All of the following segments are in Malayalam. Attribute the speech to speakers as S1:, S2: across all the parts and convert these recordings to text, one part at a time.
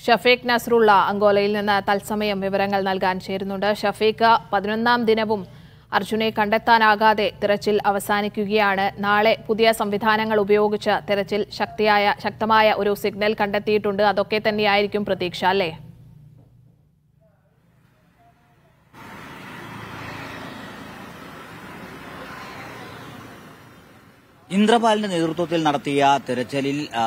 S1: ഷഫീഖ് നസ്രുള്ള അങ്കോലയിൽ നിന്ന് തത്സമയം വിവരങ്ങൾ നൽകാൻ ചേരുന്നുണ്ട് ഷഫീഖ് പതിനൊന്നാം ദിനവും അർജുനെ കണ്ടെത്താനാകാതെ തിരച്ചിൽ അവസാനിക്കുകയാണ് നാളെ പുതിയ സംവിധാനങ്ങൾ ഉപയോഗിച്ച് തിരച്ചിൽ ശക്തിയായ ശക്തമായ ഒരു സിഗ്നൽ കണ്ടെത്തിയിട്ടുണ്ട് അതൊക്കെ തന്നെയായിരിക്കും പ്രതീക്ഷ അല്ലേ
S2: ഇന്ദ്രപാലിന്റെ നേതൃത്വത്തിൽ നടത്തിയ തെരച്ചിലിൽ ആ,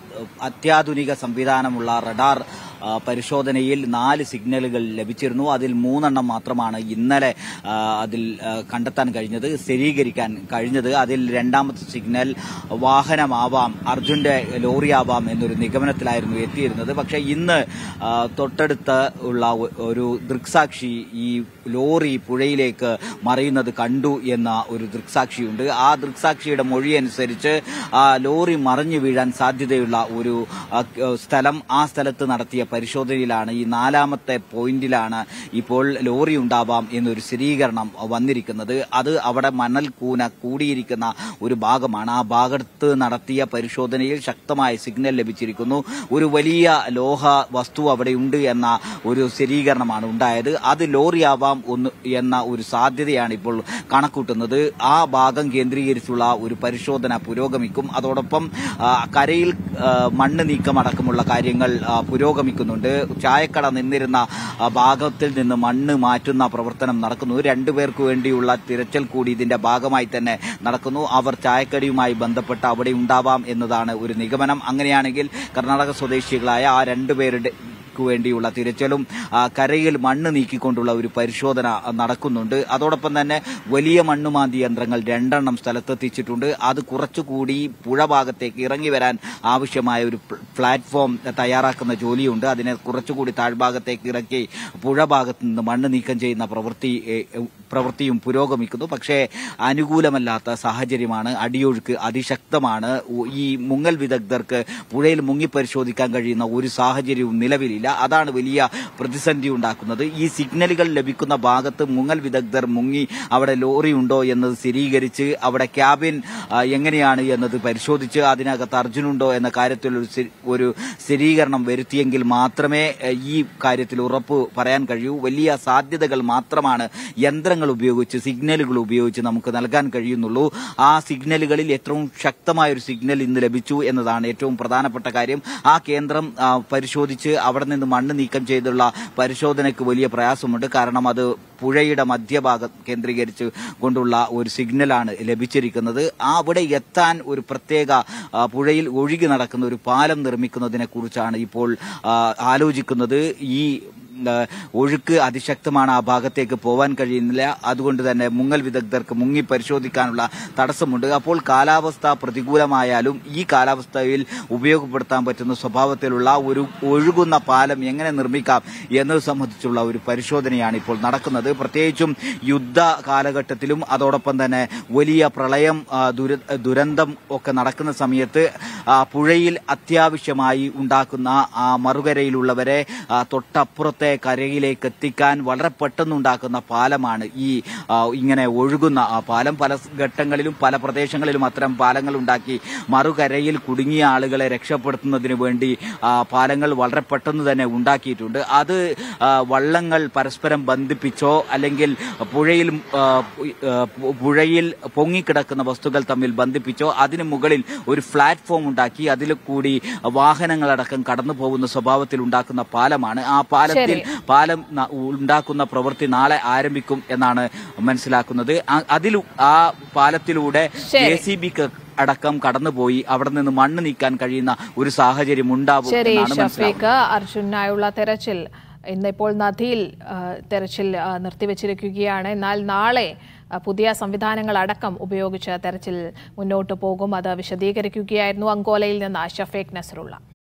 S2: അത്യാധുനിക സംവിധാനമുള്ള റഡാർ ആ, പരിശോധനയിൽ നാല് സിഗ്നലുകൾ ലഭിച്ചിരുന്നു അതിൽ മൂന്നെണ്ണം മാത്രമാണ് ഇന്നലെ ആ, അതിൽ ആ, കണ്ടെത്താൻ കഴിഞ്ഞത് സ്ഥിരീകരിക്കാൻ കഴിഞ്ഞത് അതിൽ രണ്ടാമത്തെ സിഗ്നൽ വാഹനമാവാം അർജുന്റെ ലോറിയാവാം എന്നൊരു നിഗമനത്തിലായിരുന്നു എത്തിയിരുന്നത് പക്ഷേ ഇന്ന് ആ, തൊട്ടടുത്ത് ഉള്ള ഒ- ഒരു ദൃക്സാക്ഷി ഈ ലോറി പുഴയിലേക്ക് മറിയുന്നത് കണ്ടു എന്ന ഒരു ദൃക്സാക്ഷിയുണ്ട് ആ ദൃക്സാക്ഷിയുടെ മൊഴി അനുസരിച്ച് ആ ലോറി മറിഞ്ഞു വീഴാൻ സാധ്യതയുള്ള ഒരു ആ, ക- സ്ഥലം ആ സ്ഥലത്ത് നടത്തിയ പരിശോധനയിലാണ് ഈ നാലാമത്തെ പോയിന്റിലാണ് ഇപ്പോൾ ലോറി ഉണ്ടാവാം എന്നൊരു സ്ഥിരീകരണം വന്നിരിക്കുന്നത് അത് അവിടെ മണൽ കൂന കൂടിയിരിക്കുന്ന ഒരു ഭാഗമാണ് ആ ഭാഗത്ത് നടത്തിയ പരിശോധനയിൽ ശക്തമായ സിഗ്നൽ ലഭിച്ചിരിക്കുന്നു ഒരു വലിയ ലോഹ വസ്തു അവിടെ ഉണ്ട് എന്ന ഒരു സ്ഥിരീകരണമാണ് ഉണ്ടായത് അത് ലോറിയാവാം ഒന്ന് എന്ന ഒരു സാധ്യതയാണ് ഇപ്പോൾ കണക്കൂട്ടുന്നത് ആ ഭാഗം കേന്ദ്രീകരിച്ചുള്ള ഒരു പരിശോധന പുരോഗമിക്കും അതോടൊപ്പം ആ, കരയിൽ ആ, മണ്ണ് നീക്കം അടക്കമുള്ള കാര്യങ്ങൾ ആ, പുരോഗമിക്കുന്നുണ്ട് ചായക്കട നിന്നിരുന്ന ആ, ഭാഗത്തിൽ നിന്ന് മണ്ണ് മാറ്റുന്ന പ്രവർത്തനം നടക്കുന്നു രണ്ടുപേർക്ക് വേണ്ടിയുള്ള തിരച്ചിൽ കൂടി ഇതിന്റെ ഭാഗമായി തന്നെ നടക്കുന്നു അവർ ചായക്കടിയുമായി ബന്ധപ്പെട്ട് അവിടെ ഉണ്ടാവാം എന്നതാണ് ഒരു നിഗമനം അങ്ങനെയാണെങ്കിൽ കർണാടക സ്വദേശികളായ ആ രണ്ടുപേരുടെ ക്ക് വേണ്ടിയുള്ള തിരച്ചിലും ആ, കരയിൽ മണ്ണ് നീക്കിക്കൊണ്ടുള്ള ഒരു പരിശോധന ആ, നടക്കുന്നുണ്ട് അതോടൊപ്പം തന്നെ വലിയ മണ്ണുമാന്തി യന്ത്രങ്ങൾ രണ്ടെണ്ണം സ്ഥലത്തെത്തിച്ചിട്ടുണ്ട് അത് കുറച്ചുകൂടി പുഴ ഭാഗത്തേക്ക് ഇറങ്ങി വരാൻ ആവശ്യമായ ഒരു പ്ല- പ്ലാറ്റ്ഫോം തയ്യാറാക്കുന്ന ജോലിയുണ്ട് അതിനെ കുറച്ചുകൂടി താഴ്ഭാഗത്തേക്ക് ഇറക്കി പുഴ ഭാഗത്ത് നിന്ന് മണ്ണ് നീക്കം ചെയ്യുന്ന പ്രവൃത്തി ഏ, ഏ, പ്രവൃത്തിയും പുരോഗമിക്കുന്നു പക്ഷേ അനുകൂലമല്ലാത്ത സാഹചര്യമാണ് അടിയൊഴുക്ക് അതിശക്തമാണ് ഉ- ഈ മുങ്ങൽ വിദഗ്ധർക്ക് പുഴയിൽ മുങ്ങി പരിശോധിക്കാൻ കഴിയുന്ന ഒരു സാഹചര്യവും നിലവിലില്ല അതാണ് വലിയ പ്രതിസന്ധി ഉണ്ടാക്കുന്നത് ഈ സിഗ്നലുകൾ ലഭിക്കുന്ന ഭാഗത്ത് മുങ്ങൽ വിദഗ്ധർ മുങ്ങി അവിടെ ലോറി ഉണ്ടോ എന്നത് സ്ഥിരീകരിച്ച് അവിടെ ക്യാബിൻ ആ, എങ്ങനെയാണ് എന്നത് പരിശോധിച്ച് അതിനകത്ത് അർജുനുണ്ടോ എന്ന കാര്യത്തിൽ ഒരു സ്ഥി- ഒരു സ്ഥിരീകരണം വരുത്തിയെങ്കിൽ മാത്രമേ എ, ഈ കാര്യത്തിൽ ഉറപ്പ് പറയാൻ കഴിയൂ വലിയ സാധ്യതകൾ മാത്രമാണ് യന്ത്രങ്ങൾ ഉപയോഗിച്ച് സിഗ്നലുകൾ ഉപയോഗിച്ച് നമുക്ക് നൽകാൻ കഴിയുന്നുള്ളൂ ആ സിഗ്നലുകളിൽ ഏറ്റവും ശക്തമായ ഒരു സിഗ്നൽ ഇന്ന് ലഭിച്ചു എന്നതാണ് ഏറ്റവും പ്രധാനപ്പെട്ട കാര്യം ആ കേന്ദ്രം ആ, പരിശോധിച്ച് അവിടെ നിന്ന് മണ്ണ് നീക്കം ചെയ്തുള്ള പരിശോധനയ്ക്ക് വലിയ പ്രയാസമുണ്ട് കാരണം അത് പുഴയുടെ മധ്യഭാഗം കേന്ദ്രീകരിച്ച് കൊണ്ടുള്ള ഒരു സിഗ്നലാണ് ലഭിച്ചിരിക്കുന്നത് ആ അവിടെ എത്താൻ ഒരു പ്രത്യേക ആ, പുഴയിൽ ഒഴുകി നടക്കുന്ന ഒരു പാലം നിർമ്മിക്കുന്നതിനെ കുറിച്ചാണ് ഇപ്പോൾ ആ, ആലോചിക്കുന്നത് ഈ ആ, ഒഴുക്ക് അതിശക്തമാണ് ആ ഭാഗത്തേക്ക് പോവാൻ കഴിയുന്നില്ല അതുകൊണ്ട് തന്നെ മുങ്ങൽ വിദഗ്ധർക്ക് മുങ്ങി പരിശോധിക്കാനുള്ള തടസ്സമുണ്ട് അപ്പോൾ കാലാവസ്ഥ പ്രതികൂലമായാലും ഈ കാലാവസ്ഥയിൽ ഉപയോഗപ്പെടുത്താൻ പറ്റുന്ന സ്വഭാവത്തിലുള്ള ഒരു ഒഴുകുന്ന പാലം എങ്ങനെ നിർമ്മിക്കാം എന്നത് സംബന്ധിച്ചുള്ള ഒരു പരിശോധനയാണ് ഇപ്പോൾ നടക്കുന്നത് പ്രത്യേകിച്ചും യുദ്ധ കാലഘട്ടത്തിലും അതോടൊപ്പം തന്നെ വലിയ പ്രളയം ആ, ദുര- ദുരന്തം ഒക്കെ നടക്കുന്ന സമയത്ത് ആ, പുഴയിൽ അത്യാവശ്യമായി ഉണ്ടാക്കുന്ന ആ മറുകരയിലുള്ളവരെ ആ, തൊട്ടപ്പുറത്തെ കരയിലേക്ക് എത്തിക്കാൻ വളരെ പെട്ടെന്നുണ്ടാക്കുന്ന പാലമാണ് ഈ ആ, ഇങ്ങനെ ഒഴുകുന്ന ആ പാലം പല ഘട്ടങ്ങളിലും പല പ്രദേശങ്ങളിലും അത്തരം പാലങ്ങൾ ഉണ്ടാക്കി മറുകരയിൽ കുടുങ്ങിയ ആളുകളെ രക്ഷപ്പെടുത്തുന്നതിന് വേണ്ടി ആ, പാലങ്ങൾ വളരെ പെട്ടെന്ന് തന്നെ ഉണ്ടാക്കിയിട്ടുണ്ട് അത് ആ, വള്ളങ്ങൾ പരസ്പരം ബന്ധിപ്പിച്ചോ അല്ലെങ്കിൽ പുഴയിൽ ആ, പു- ആ, പു- പുഴയിൽ പൊങ്ങിക്കിടക്കുന്ന വസ്തുക്കൾ തമ്മിൽ ബന്ധിപ്പിച്ചോ അതിന് മുകളിൽ ഒരു പ്ലാറ്റ്ഫോം ഉണ്ടാക്കി അതിൽ കൂടി വാഹനങ്ങളടക്കം കടന്നു പോകുന്ന സ്വഭാവത്തിൽ ഉണ്ടാക്കുന്ന പാലമാണ് ആ പാലത്തിൽ പാലം ന- ഉണ്ടാക്കുന്ന പ്രവൃത്തി നാളെ ആരംഭിക്കും എന്നാണ് മനസ്സിലാക്കുന്നത് ആ- അതിൽ ആ പാലത്തിലൂടെ
S1: ശരി.
S2: ജെ സി ബിക്ക് അടക്കം കടന്നുപോയി അവിടെ നിന്ന് മണ്ണ് നീക്കാൻ കഴിയുന്ന ഒരു സാഹചര്യം ഉണ്ടാവും
S1: ശരി
S2: എന്നാണ് മനസ്സിലാക്കുന്നത്
S1: ഷഫീഖ് അർജുനായുള്ള തെരച്ചിൽ ഇന്നിപ്പോൾ നദിയിൽ ആ, തെരച്ചിൽ ആ, നിർത്തിവച്ചിരിക്കുകയാണ് എന്നാൽ നാളെ ആ, പുതിയ സംവിധാനങ്ങൾ അടക്കം ഉപയോഗിച്ച് തെരച്ചിൽ മുന്നോട്ട് പോകും അത് വിശദീകരിക്കുകയായിരുന്നു അങ്കോലയിൽ നിന്ന് ഷഫീഖ് നസറുള്ള